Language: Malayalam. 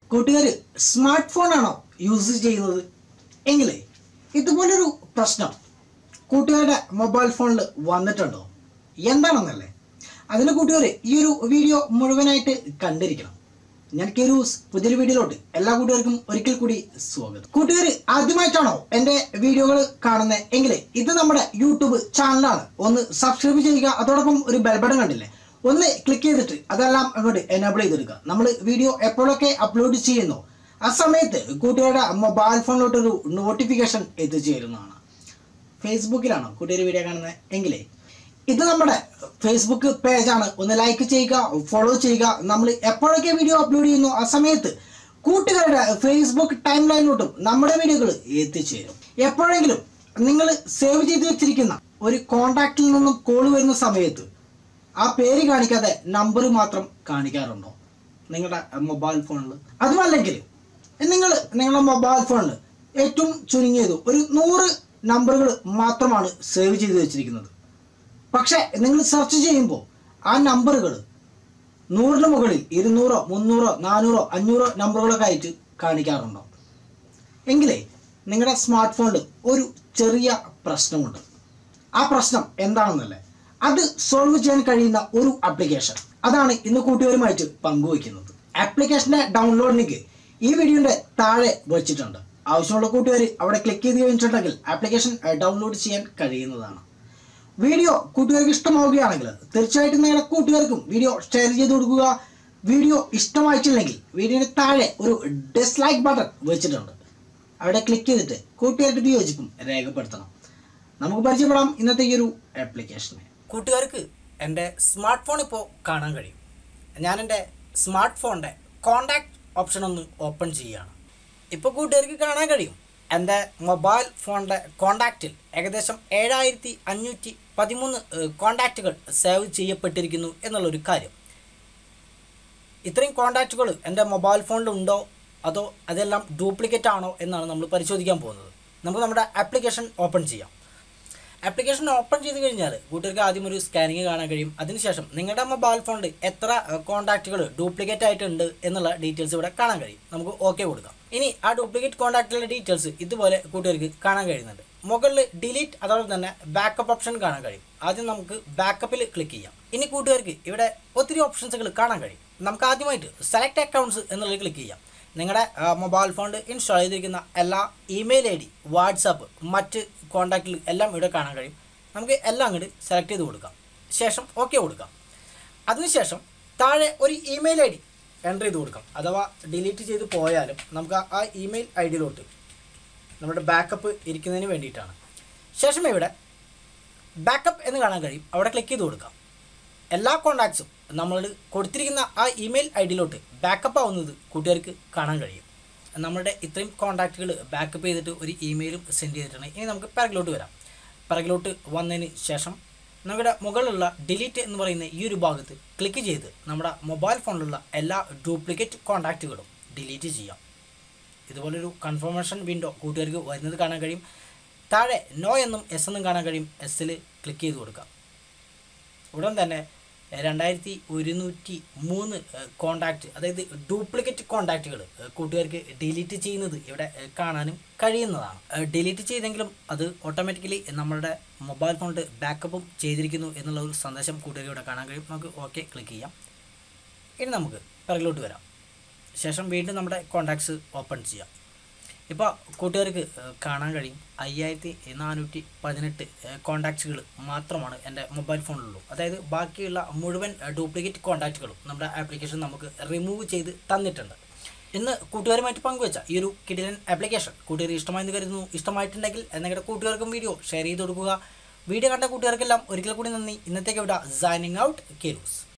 കൂട്ടുകാർ സ്മാർട്ട് ഫോൺ ആണോ യൂസ് ചെയ്യുന്നത് എങ്കിലേ ഇതുപോലൊരു പ്രശ്നം കൂട്ടുകാരുടെ മൊബൈൽ ഫോണിൽ വന്നിട്ടുണ്ടോ എന്താണെന്നല്ലേ അതിന് കൂട്ടുകാർ ഈ ഒരു വീഡിയോ മുഴുവനായിട്ട് കണ്ടിരിക്കണം ഞാൻ കെരൂസ് പുതിയൊരു വീഡിയോയിലോട്ട് എല്ലാ കൂട്ടുകാർക്കും ഒരിക്കൽ കൂടി സ്വാഗതം കൂട്ടുകാർ ആദ്യമായിട്ടാണോ എൻ്റെ വീഡിയോകൾ കാണുന്നത് എങ്കിൽ ഇത് നമ്മുടെ യൂട്യൂബ് ചാനലാണ് ഒന്ന് സബ്സ്ക്രൈബ് ചെയ്യുക അതോടൊപ്പം ഒരു ബെൽ ബട്ടൺ കണ്ടില്ലേ ഒന്ന് ക്ലിക്ക് ചെയ്തിട്ട് അതെല്ലാം അങ്ങോട്ട് എനേബിൾ ചെയ്തെടുക്കുക നമ്മൾ വീഡിയോ എപ്പോഴൊക്കെ അപ്ലോഡ് ചെയ്യുന്നു ആ സമയത്ത് കൂട്ടുകാരുടെ മൊബൈൽ ഫോണിലോട്ട് ഒരു നോട്ടിഫിക്കേഷൻ എത്തിച്ചേരുന്നതാണ് ഫേസ്ബുക്കിലാണോ കൂട്ടുകാർ വീഡിയോ കാണുന്നത് എങ്കിലേ ഇത് നമ്മുടെ ഫേസ്ബുക്ക് പേജാണ് ഒന്ന് ലൈക്ക് ചെയ്യുക ഫോളോ ചെയ്യുക നമ്മൾ എപ്പോഴൊക്കെ വീഡിയോ അപ്ലോഡ് ചെയ്യുന്നു ആ സമയത്ത് കൂട്ടുകാരുടെ ഫേസ്ബുക്ക് ടൈം ലൈനിലോട്ടും നമ്മുടെ വീഡിയോകൾ എത്തിച്ചേരും എപ്പോഴെങ്കിലും നിങ്ങൾ സേവ് ചെയ്ത് വെച്ചിരിക്കുന്ന ഒരു കോണ്ടാക്റ്റിൽ നിന്നും കോൾ വരുന്ന സമയത്ത് ആ പേര് കാണിക്കാതെ നമ്പർ മാത്രം കാണിക്കാറുണ്ടോ നിങ്ങളുടെ മൊബൈൽ ഫോണിൽ അതുമല്ലെങ്കിൽ നിങ്ങൾ നിങ്ങളുടെ മൊബൈൽ ഫോണിൽ ഏറ്റവും ചുരുങ്ങിയത് ഒരു നൂറ് നമ്പറുകൾ മാത്രമാണ് സേവ് ചെയ്ത് വെച്ചിരിക്കുന്നത് പക്ഷേ നിങ്ങൾ സെർച്ച് ചെയ്യുമ്പോൾ ആ നമ്പറുകൾ നൂറിന് മുകളിൽ ഇരുന്നൂറോ മുന്നൂറോ നാനൂറോ അഞ്ഞൂറോ നമ്പറുകളൊക്കെ ആയിട്ട് കാണിക്കാറുണ്ടോ എങ്കിലേ നിങ്ങളുടെ സ്മാർട്ട് ഫോണിൽ ഒരു ചെറിയ പ്രശ്നമുണ്ട് ആ പ്രശ്നം എന്താണെന്നല്ലേ അത് സോൾവ് ചെയ്യാൻ കഴിയുന്ന ഒരു ആപ്ലിക്കേഷൻ അതാണ് ഇന്ന് കൂട്ടുകാരുമായിട്ട് പങ്കുവയ്ക്കുന്നത് ആപ്ലിക്കേഷന്റെ ഡൗൺലോഡ് ലിങ്ക് ഈ വീഡിയോയുടെ താഴെ വെച്ചിട്ടുണ്ട് ആവശ്യമുള്ള കൂട്ടുകാർ അവിടെ ക്ലിക്ക് ചെയ്ത് കഴിഞ്ഞിട്ടുണ്ടെങ്കിൽ ആപ്ലിക്കേഷൻ ഡൗൺലോഡ് ചെയ്യാൻ കഴിയുന്നതാണ് വീഡിയോ കൂട്ടുകാർക്ക് ഇഷ്ടമാവുകയാണെങ്കിൽ തീർച്ചയായിട്ടും നിങ്ങളുടെ കൂട്ടുകാർക്കും വീഡിയോ ഷെയർ ചെയ്ത് കൊടുക്കുക വീഡിയോ ഇഷ്ടമായിട്ടില്ലെങ്കിൽ വീഡിയോയുടെ താഴെ ഒരു ഡിസ്ലൈക്ക് ബട്ടൺ വെച്ചിട്ടുണ്ട് അവിടെ ക്ലിക്ക് ചെയ്തിട്ട് കൂട്ടുകാരുടെ വിയോജിപ്പും രേഖപ്പെടുത്തണം നമുക്ക് പരിചയപ്പെടാം ഇന്നത്തെ ഈ ഒരു ആപ്ലിക്കേഷനെ കൂട്ടുകാർക്ക് എൻ്റെ സ്മാർട്ട് ഫോൺ ഇപ്പോൾ കാണാൻ കഴിയും ഞാൻ എൻ്റെ സ്മാർട്ട് ഫോണിൻ്റെ കോണ്ടാക്ട് ഓപ്ഷൻ ഒന്ന് ഓപ്പൺ ചെയ്യുകയാണ് ഇപ്പോൾ കൂട്ടുകാർക്ക് കാണാൻ കഴിയും എൻ്റെ മൊബൈൽ ഫോണിൻ്റെ കോണ്ടാക്റ്റിൽ ഏകദേശം ഏഴായിരത്തി അഞ്ഞൂറ്റി പതിമൂന്ന് കോണ്ടാക്റ്റുകൾ സേവ് ചെയ്യപ്പെട്ടിരിക്കുന്നു എന്നുള്ളൊരു കാര്യം ഇത്രയും കോണ്ടാക്റ്റുകൾ എൻ്റെ മൊബൈൽ ഫോണിൽ ഉണ്ടോ അതോ അതെല്ലാം ഡ്യൂപ്ലിക്കേറ്റ് ആണോ എന്നാണ് നമ്മൾ പരിശോധിക്കാൻ പോകുന്നത് നമുക്ക് നമ്മുടെ ആപ്ലിക്കേഷൻ ഓപ്പൺ ചെയ്യാം ആപ്ലിക്കേഷൻ ഓപ്പൺ ചെയ്ത് കഴിഞ്ഞാൽ കൂട്ടുകാർക്ക് ആദ്യം ഒരു സ്കാനിങ് കാണാൻ കഴിയും അതിനുശേഷം നിങ്ങളുടെ മൊബൈൽ ഫോണിൽ എത്ര കോൺടാക്റ്റുകൾ ഡ്യൂപ്ലിക്കേറ്റ് ആയിട്ടുണ്ട് എന്നുള്ള ഡീറ്റെയിൽസ് ഇവിടെ കാണാൻ കഴിയും നമുക്ക് ഓക്കെ കൊടുക്കാം ഇനി ആ ഡ്യൂപ്ലിക്കേറ്റ് കോൺടാക്റ്റുകളുടെ ഡീറ്റെയിൽസ് ഇതുപോലെ കൂട്ടുകാർക്ക് കാണാൻ കഴിയുന്നുണ്ട് മുകളിൽ ഡിലീറ്റ് അതോടൊപ്പം തന്നെ ബാക്കപ്പ് ഓപ്ഷൻ കാണാൻ കഴിയും ആദ്യം നമുക്ക് ബാക്കപ്പിൽ ക്ലിക്ക് ചെയ്യാം ഇനി കൂട്ടുകാർക്ക് ഇവിടെ ഒത്തിരി ഓപ്ഷൻസുകൾ കാണാൻ കഴിയും നമുക്ക് ആദ്യമായിട്ട് സെലക്ട് അക്കൗണ്ട്സ് എന്നുള്ളത് ക്ലിക്ക് ചെയ്യാം നിങ്ങളുടെ മൊബൈൽ ഫോണിൽ ഇൻസ്റ്റാൾ ചെയ്തിരിക്കുന്ന എല്ലാ ഇമെയിൽ ഐ ഡി വാട്സാപ്പ് മറ്റ് കോൺടാക്റ്റിൽ എല്ലാം ഇവിടെ കാണാൻ കഴിയും നമുക്ക് എല്ലാം അങ്ങോട്ട് സെലക്ട് ചെയ്ത് കൊടുക്കാം ശേഷം ഓക്കെ കൊടുക്കാം അതിനുശേഷം താഴെ ഒരു ഇമെയിൽ ഐ ഡി എൻ്റർ ചെയ്ത് കൊടുക്കാം അഥവാ ഡിലീറ്റ് ചെയ്ത് പോയാലും നമുക്ക് ആ ഇമെയിൽ ഐ ഡിയിലോട്ട് നമ്മുടെ ബാക്കപ്പ് ഇരിക്കുന്നതിന് വേണ്ടിയിട്ടാണ് ശേഷം ഇവിടെ ബാക്കപ്പ് എന്ന് കാണാൻ കഴിയും അവിടെ ക്ലിക്ക് ചെയ്ത് കൊടുക്കാം എല്ലാ കോണ്ടാക്ട്സും നമ്മൾ കൊടുത്തിരിക്കുന്ന ആ ഇമെയിൽ ഐ ഡിയിലോട്ട് ബാക്കപ്പ് ആവുന്നത് കൂട്ടുകാർക്ക് കാണാൻ കഴിയും നമ്മളുടെ ഇത്രയും കോണ്ടാക്റ്റുകൾ ബാക്കപ്പ് ചെയ്തിട്ട് ഒരു ഇമെയിലും സെൻഡ് ചെയ്തിട്ടുണ്ട് ഇനി നമുക്ക് പിറകിലോട്ട് വരാം പിറകിലോട്ട് വന്നതിന് ശേഷം നമ്മുടെ മുകളിലുള്ള ഡിലീറ്റ് എന്ന് പറയുന്ന ഈ ഒരു ഭാഗത്ത് ക്ലിക്ക് ചെയ്ത് നമ്മുടെ മൊബൈൽ ഫോണിലുള്ള എല്ലാ ഡ്യൂപ്ലിക്കേറ്റ് കോണ്ടാക്റ്റുകളും ഡിലീറ്റ് ചെയ്യാം ഇതുപോലൊരു കൺഫർമേഷൻ വിൻഡോ കൂട്ടുകാർക്ക് വരുന്നത് കാണാൻ കഴിയും താഴെ നോ എന്നും എസ് എന്നും കാണാൻ കഴിയും എസ്സിൽ ക്ലിക്ക് ചെയ്ത് കൊടുക്കാം ഉടൻ തന്നെ രണ്ടായിരത്തി ഒരുന്നൂറ്റി മൂന്ന് കോണ്ടാക്റ്റ് അതായത് ഡ്യൂപ്ലിക്കേറ്റ് കോണ്ടാക്റ്റുകൾ കൂട്ടുകാർക്ക് ഡിലീറ്റ് ചെയ്യുന്നത് ഇവിടെ ഏഹ്, കാണാനും കഴിയുന്നതാണ് ഡിലീറ്റ് ചെയ്തെങ്കിലും അത് ഓട്ടോമാറ്റിക്കലി നമ്മളുടെ മൊബൈൽ ഫോണിൽ ബാക്കപ്പും ചെയ്തിരിക്കുന്നു എന്നുള്ള ഒരു സന്ദേശം കൂട്ടുകാർക്ക് ഇവിടെ കാണാൻ കഴിയും നമുക്ക് ഓക്കെ ക്ലിക്ക് ചെയ്യാം ഇനി നമുക്ക് പിറകിലോട്ട് വരാം ശേഷം വീണ്ടും നമ്മുടെ കോണ്ടാക്ട്സ് ഓപ്പൺ ചെയ്യാം ഇപ്പോൾ കൂട്ടുകാർക്ക് ഏഹ്, കാണാൻ കഴിയും അയ്യായിരത്തി നാനൂറ്റി പതിനെട്ട് കോണ്ടാക്ട്സുകൾ മാത്രമാണ് എൻ്റെ മൊബൈൽ ഫോണിലുള്ളൂ അതായത് ബാക്കിയുള്ള മുഴുവൻ ഡ്യൂപ്ലിക്കേറ്റ് കോണ്ടാക്റ്റുകളും നമ്മുടെ ആപ്ലിക്കേഷൻ നമുക്ക് റിമൂവ് ചെയ്ത് തന്നിട്ടുണ്ട് ഇന്ന് കൂട്ടുകാരുമായിട്ട് പങ്കുവച്ച ഈ ഒരു കിടിലൻ ആപ്ലിക്കേഷൻ കൂട്ടുകാർ ഇഷ്ടമായെന്ന് കരുതുന്നു ഇഷ്ടമായിട്ടുണ്ടെങ്കിൽ നിങ്ങളുടെ കൂട്ടുകാർക്കും വീഡിയോ ഷെയർ ചെയ്ത് കൊടുക്കുക വീഡിയോ കണ്ട കൂട്ടുകാർക്കെല്ലാം ഒരിക്കൽ കൂടി നന്ദി ഇന്നത്തേക്ക് ഇവിടെ സൈനിങ് ഔട്ട് കേരൂസ്